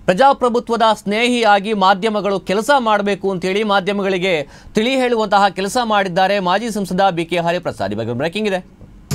ಪ್ರಜಾಪ್ರಭುತ್ವದ ಸ್ನೇಹಿಯಾಗಿ ಮಾಧ್ಯಮಗಳು ಕೆಲಸ ಮಾಡಬೇಕು ಅಂತೇಳಿ ಮಾಧ್ಯಮಗಳಿಗೆ ತಿಳಿ ಹೇಳುವಂತಹ ಕೆಲಸ ಮಾಡಿದ್ದಾರೆ ಮಾಜಿ ಸಂಸದ ಬಿ ಕೆ ಹರಿಪ್ರಸಾದ್ ಈ ಬಗ್ಗೆ ಬ್ರೇಕಿಂಗ್ ಇದೆ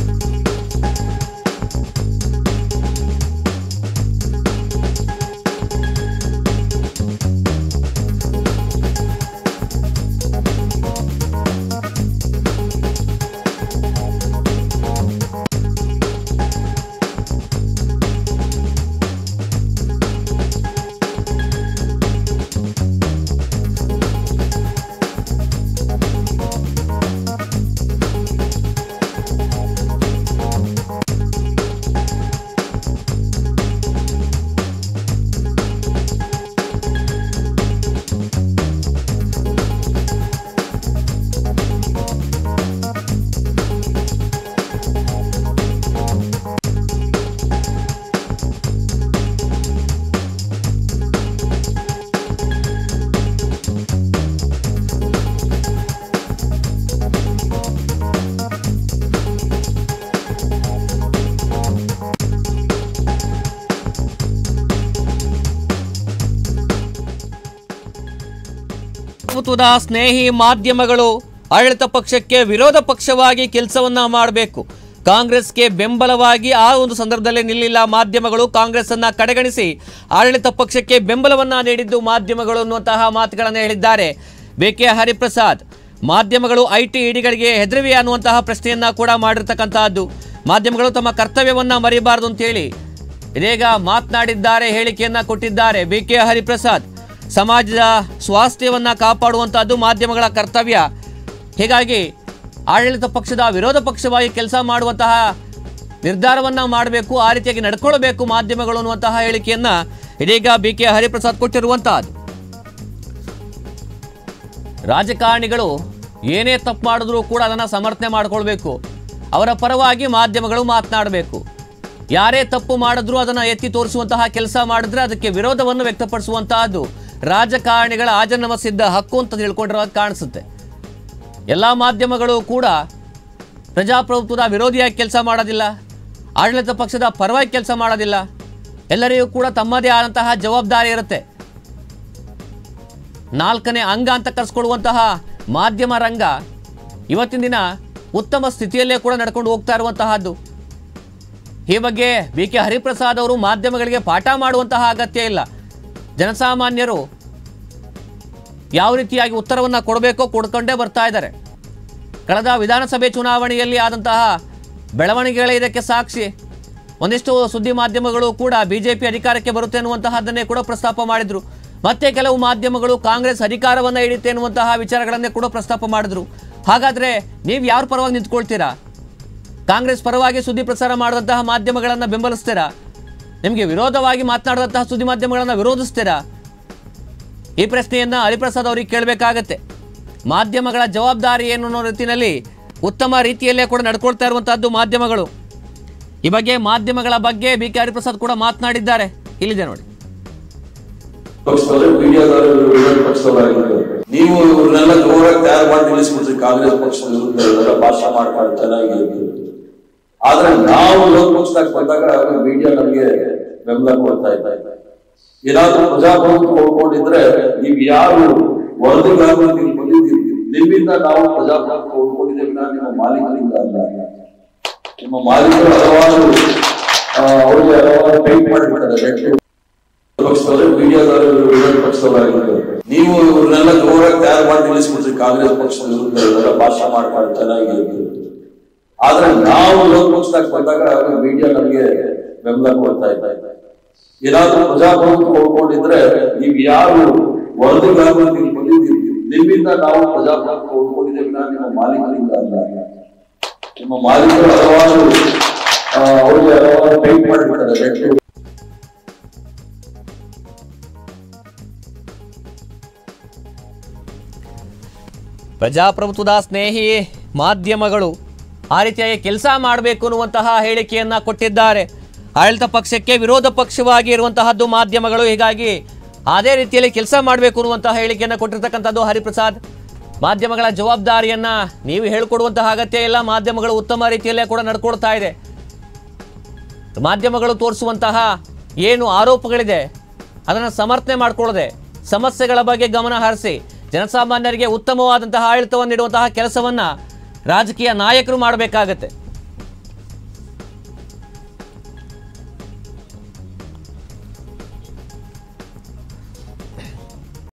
ಪ್ರಭುತ್ವದ ಸ್ನೇಹಿ ಮಾಧ್ಯಮಗಳು ಆಡಳಿತ ಪಕ್ಷಕ್ಕೆ ವಿರೋಧ ಪಕ್ಷವಾಗಿ ಕೆಲಸವನ್ನ ಮಾಡಬೇಕು ಕಾಂಗ್ರೆಸ್ಗೆ ಬೆಂಬಲವಾಗಿ ಆ ಒಂದು ಸಂದರ್ಭದಲ್ಲಿ ನಿಲ್ಲಿಲ್ಲ ಮಾಧ್ಯಮಗಳು ಕಾಂಗ್ರೆಸ್ ಅನ್ನ ಕಡೆಗಣಿಸಿ ಆಡಳಿತ ಪಕ್ಷಕ್ಕೆ ಬೆಂಬಲವನ್ನ ನೀಡಿದ್ದು ಮಾಧ್ಯಮಗಳು ಅನ್ನುವಂತಹ ಮಾತುಗಳನ್ನು ಹೇಳಿದ್ದಾರೆ ಬಿ ಕೆ ಹರಿಪ್ರಸಾದ್ ಮಾಧ್ಯಮಗಳು ಐ ಟಿ ಇಡಿಗಳಿಗೆ ಹೆದರಿವೆ ಅನ್ನುವಂತಹ ಪ್ರಶ್ನೆಯನ್ನ ಕೂಡ ಮಾಡಿರ್ತಕ್ಕಂತಹದ್ದು ಮಾಧ್ಯಮಗಳು ತಮ್ಮ ಕರ್ತವ್ಯವನ್ನ ಮರಿಬಾರದು ಅಂತೇಳಿ ಇದೀಗ ಮಾತನಾಡಿದ್ದಾರೆ ಹೇಳಿಕೆಯನ್ನ ಕೊಟ್ಟಿದ್ದಾರೆ ಬಿ ಕೆ ಹರಿಪ್ರಸಾದ್ ಸಮಾಜದ ಸ್ವಾಸ್ಥ್ಯವನ್ನ ಕಾಪಾಡುವಂತಹದ್ದು ಮಾಧ್ಯಮಗಳ ಕರ್ತವ್ಯ ಹೀಗಾಗಿ ಆಡಳಿತ ಪಕ್ಷದ ವಿರೋಧ ಪಕ್ಷವಾಗಿ ಕೆಲಸ ಮಾಡುವಂತಹ ನಿರ್ಧಾರವನ್ನ ಮಾಡಬೇಕು ಆ ರೀತಿಯಾಗಿ ನಡ್ಕೊಳ್ಬೇಕು ಮಾಧ್ಯಮಗಳು ಅನ್ನುವಂತಹ ಹೇಳಿಕೆಯನ್ನ ಇದೀಗ ಬಿ ಕೆ ಹರಿಪ್ರಸಾದ್ ಕೊಟ್ಟಿರುವಂತಹದ್ದು ರಾಜಕಾರಣಿಗಳು ಏನೇ ತಪ್ಪು ಮಾಡಿದ್ರೂ ಕೂಡ ಅದನ್ನು ಸಮರ್ಥನೆ ಮಾಡಿಕೊಳ್ಬೇಕು ಅವರ ಪರವಾಗಿ ಮಾಧ್ಯಮಗಳು ಮಾತನಾಡಬೇಕು ಯಾರೇ ತಪ್ಪು ಮಾಡಿದ್ರೂ ಅದನ್ನು ಎತ್ತಿ ತೋರಿಸುವಂತಹ ಕೆಲಸ ಮಾಡಿದ್ರೆ ಅದಕ್ಕೆ ವಿರೋಧವನ್ನು ವ್ಯಕ್ತಪಡಿಸುವಂತಹದ್ದು ರಾಜಕಾರಣಿಗಳ ಆಜನ್ಮ ಸಿದ್ಧ ಹಕ್ಕು ಅಂತ ತಿಳ್ಕೊಂಡಿರೋ ಕಾಣಿಸುತ್ತೆ ಎಲ್ಲ ಮಾಧ್ಯಮಗಳು ಕೂಡ ಪ್ರಜಾಪ್ರಭುತ್ವದ ವಿರೋಧಿಯಾಗಿ ಕೆಲಸ ಮಾಡೋದಿಲ್ಲ ಆಡಳಿತ ಪಕ್ಷದ ಪರವಾಗಿ ಕೆಲಸ ಮಾಡೋದಿಲ್ಲ ಎಲ್ಲರಿಗೂ ಕೂಡ ತಮ್ಮದೇ ಆದಂತಹ ಜವಾಬ್ದಾರಿ ಇರುತ್ತೆ ನಾಲ್ಕನೇ ಅಂಗ ಅಂತ ಕರೆಸ್ಕೊಳ್ಳುವಂತಹ ಮಾಧ್ಯಮ ರಂಗ ಇವತ್ತಿನ ದಿನ ಉತ್ತಮ ಸ್ಥಿತಿಯಲ್ಲೇ ಕೂಡ ನಡ್ಕೊಂಡು ಹೋಗ್ತಾ ಇರುವಂತಹದ್ದು ಈ ಬಗ್ಗೆ ಬಿ ಕೆ ಹರಿಪ್ರಸಾದ್ ಅವರು ಮಾಧ್ಯಮಗಳಿಗೆ ಪಾಠ ಮಾಡುವಂತಹ ಅಗತ್ಯ ಇಲ್ಲ ಜನಸಾಮಾನ್ಯರು ಯಾವ ರೀತಿಯಾಗಿ ಉತ್ತರವನ್ನು ಕೊಡಬೇಕೋ ಕೊಡ್ಕೊಂಡೇ ಬರ್ತಾ ಇದ್ದಾರೆ ಕಳೆದ ವಿಧಾನಸಭೆ ಚುನಾವಣೆಯಲ್ಲಿ ಆದಂತಹ ಬೆಳವಣಿಗೆಗಳೇ ಇದಕ್ಕೆ ಸಾಕ್ಷಿ ಒಂದಿಷ್ಟು ಸುದ್ದಿ ಮಾಧ್ಯಮಗಳು ಕೂಡ ಬಿಜೆಪಿ ಅಧಿಕಾರಕ್ಕೆ ಬರುತ್ತೆ ಅನ್ನುವಂತಹದ್ದನ್ನೇ ಕೂಡ ಪ್ರಸ್ತಾಪ ಮಾಡಿದ್ರು ಮತ್ತೆ ಕೆಲವು ಮಾಧ್ಯಮಗಳು ಕಾಂಗ್ರೆಸ್ ಅಧಿಕಾರವನ್ನು ಹಿಡಿಯುತ್ತೆ ಅನ್ನುವಂತಹ ವಿಚಾರಗಳನ್ನೇ ಕೂಡ ಪ್ರಸ್ತಾಪ ಮಾಡಿದ್ರು ಹಾಗಾದ್ರೆ ನೀವು ಯಾರ ಪರವಾಗಿ ನಿಂತ್ಕೊಳ್ತೀರಾ ಕಾಂಗ್ರೆಸ್ ಪರವಾಗಿ ಸುದ್ದಿ ಪ್ರಸಾರ ಮಾಡಿದಂತಹ ಮಾಧ್ಯಮಗಳನ್ನು ಬೆಂಬಲಿಸ್ತೀರಾ ನಿಮಗೆ ವಿರೋಧವಾಗಿ ಮಾತನಾಡಿದಂತಹ ಸುದ್ದಿ ಮಾಧ್ಯಮಗಳನ್ನು ವಿರೋಧಿಸ್ತೀರಾ ಈ ಪ್ರಶ್ನೆಯನ್ನ ಹರಿಪ್ರಸಾದ್ ಅವರಿಗೆ ಕೇಳಬೇಕಾಗತ್ತೆ ಮಾಧ್ಯಮಗಳ ಜವಾಬ್ದಾರಿ ಏನು ಅನ್ನೋ ರೀತಿಯಲ್ಲಿ ಉತ್ತಮ ರೀತಿಯಲ್ಲೇ ಕೂಡ ನಡ್ಕೊಳ್ತಾ ಇರುವಂತಹದ್ದು ಮಾಧ್ಯಮಗಳು ಈ ಬಗ್ಗೆ ಮಾಧ್ಯಮಗಳ ಬಗ್ಗೆ ಬಿ ಕೆ ಹರಿಪ್ರಸಾದ್ ಕೂಡ ಮಾತನಾಡಿದ್ದಾರೆ ಇಲ್ಲಿದೆ ನೋಡಿ ಪಕ್ಷದವರು ಮೀಡಿಯಾದವರು ವಿರೋಧ ಪಕ್ಷದವರಾಗಿದ್ದಾರೆ ನೀವು ಇವ್ರನ್ನೆಲ್ಲ ಜೋರಾಗಿ ತಯಾರು ಮಾಡಿ ನಿಲ್ಲಿಸ್ಬಿಟ್ರಿ ಕಾಂಗ್ರೆಸ್ ಪಕ್ಷದ ವಿರುದ್ಧ ಇವರೆಲ್ಲ ಭಾಷಣ ಮಾಡ್ಕೊಂಡು ಚೆನ್ನಾಗಿ ಆದ್ರೆ ನಾವು ವಿರೋಧ ಪಕ್ಷದಾಗ ಬಂದಾಗ ಮೀಡಿಯಾ ನಮಗೆ ಬೆಂಬಲ ಕೊಡ್ತಾ ಇದ್ದಾರೆ ಏನಾದ್ರೂ ಪ್ರಜಾಪ್ರಭುತ್ವ ಉಳ್ಕೊಂಡಿದ್ರೆ ನೀವು ಯಾರು ವರದಿಗಾರರು ನೀವು ಬಂದಿದ್ದೀರಿ ನಿಮ್ಮಿಂದ ನಾವು ಪ್ರಜಾಪ್ರಭುತ್ವ ಉಳ್ಕೊಂಡಿದ್ದೇವೆ ವಿನಃ ನಿಮ್ಮ ಮಾಲೀಕರಿಂದ ಅಲ್ಲ ನಿಮ್ಮ ಮಾಲೀಕರು ಹಲವಾರು ಆ, ಅವ್ರಿಗೆ ಹಲವಾರು ಟೈಪ್ ಮಾಡಿಬಿಡ್ತಾರೆ ಪಕ್ಷದವರು ಮೀಡಿಯಾದವರು ವಿರೋಧ ಪಕ್ಷದವರಾಗಿದ್ದಾರೆ ನೀವು ಇವ್ರನ್ನೆಲ್ಲ ಜೋರಾಗಿ ತಯಾರು ಮಾಡಿ ನಿಲ್ಲಿಸ್ಬಿಟ್ರಿ ಕಾಂಗ್ರೆಸ್ ಪಕ್ಷದ ವಿರುದ್ಧ ಇವರೆಲ್ಲ ಭಾಷಣ ಮಾಡ್ಕೊಂಡು ಚೆನ್ನಾಗಿ ಆದ್ರೆ ನಾವು ವಿರೋಧ ಪಕ್ಷದಾಗ ಬಂದಾಗ ಮೀಡಿಯಾ ನಮಗೆ ಬೆಂಬಲ ಕೊಡ್ತಾ ಇದ್ದಾರೆ ಏನಾದ್ರೂ ಪ್ರಜಾಪ್ರಭುತ್ವ ಉಳ್ಕೊಂಡಿದ್ರೆ ನೀವು ಯಾರು ವರದಿಗಾರರು ನೀವು ಬಂದಿದ್ದೀರಿ ನಿಮ್ಮಿಂದ ನಾವು ಪ್ರಜಾಪ್ರಭುತ್ವ ಉಳ್ಕೊಂಡಿದ್ದೇವೆ ವಿನಃ ನಿಮ್ಮ ಮಾಲೀಕರಿಂದ ಅಲ್ಲ ನಿಮ್ಮ ಮಾಲೀಕರು ಹಲವಾರು ಆ, ಅವ್ರಿಗೆ ಹಲವಾರು ಟೈಪ್ ಮಾಡಿಬಿಡ್ತಾರೆ ಪ್ರಜಾಪ್ರಭುತ್ವದ ಸ್ನೇಹಿ ಮಾಧ್ಯಮಗಳು ಆ ರೀತಿಯಾಗಿ ಕೆಲಸ ಮಾಡಬೇಕು ಅನ್ನುವಂತಹ ಹೇಳಿಕೆಯನ್ನ ಕೊಟ್ಟಿದ್ದಾರೆ ಆಡಳಿತ ಪಕ್ಷಕ್ಕೆ ವಿರೋಧ ಪಕ್ಷವಾಗಿ ಇರುವಂತಹದ್ದು ಮಾಧ್ಯಮಗಳು ಹೀಗಾಗಿ ಅದೇ ರೀತಿಯಲ್ಲಿ ಕೆಲಸ ಮಾಡಬೇಕು ಅನ್ನುವಂತಹ ಹೇಳಿಕೆಯನ್ನು ಕೊಟ್ಟಿರ್ತಕ್ಕಂಥದ್ದು ಹರಿಪ್ರಸಾದ್ ಮಾಧ್ಯಮಗಳ ಜವಾಬ್ದಾರಿಯನ್ನ ನೀವು ಹೇಳಿಕೊಡುವಂತಹ ಅಗತ್ಯ ಇಲ್ಲ ಮಾಧ್ಯಮಗಳು ಉತ್ತಮ ರೀತಿಯಲ್ಲೇ ಕೂಡ ನಡ್ಕೊಳ್ತಾ ಇದೆ ಮಾಧ್ಯಮಗಳು ತೋರಿಸುವಂತಹ ಏನು ಆರೋಪಗಳಿದೆ ಅದನ್ನು ಸಮರ್ಥನೆ ಮಾಡಿಕೊಳ್ಳದೆ ಸಮಸ್ಯೆಗಳ ಬಗ್ಗೆ ಗಮನ ಹರಿಸಿ ಜನಸಾಮಾನ್ಯರಿಗೆ ಉತ್ತಮವಾದಂತಹ ಆಡಳಿತವನ್ನು ನೀಡುವಂತಹ ಕೆಲಸವನ್ನು ರಾಜಕೀಯ ನಾಯಕರು ಮಾಡಬೇಕಾಗತ್ತೆ